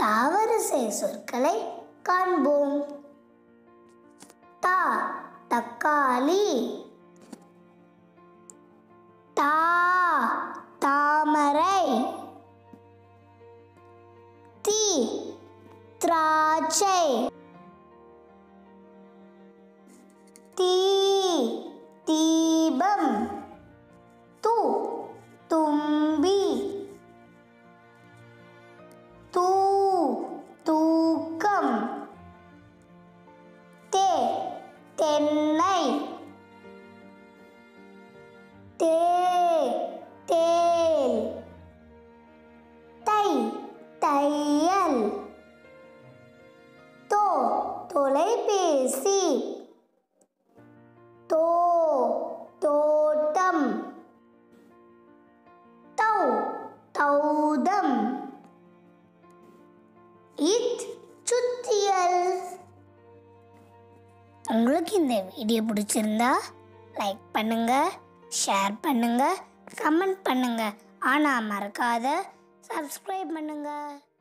தாவரிசை சொற்களை காண்போம் தா தக்காளி தா தாமரை தி திராட்சை தீ தீபம் து தும்பி தூ தூக்கம் தே தென்னை தே தேல் தை தையல் தோ தொலைபேசி தோ தோட்டம் தௌ தௌதம் இத் சுத்தியல் உங்களுக்கு இந்த வீடியோ பிடிச்சிருந்தா லைக் பண்ணுங்க ஷேர் பண்ணுங்க கமெண்ட் பண்ணுங்க ஆனால் மறக்காத சப்ஸ்கிரைப் பண்ணுங்க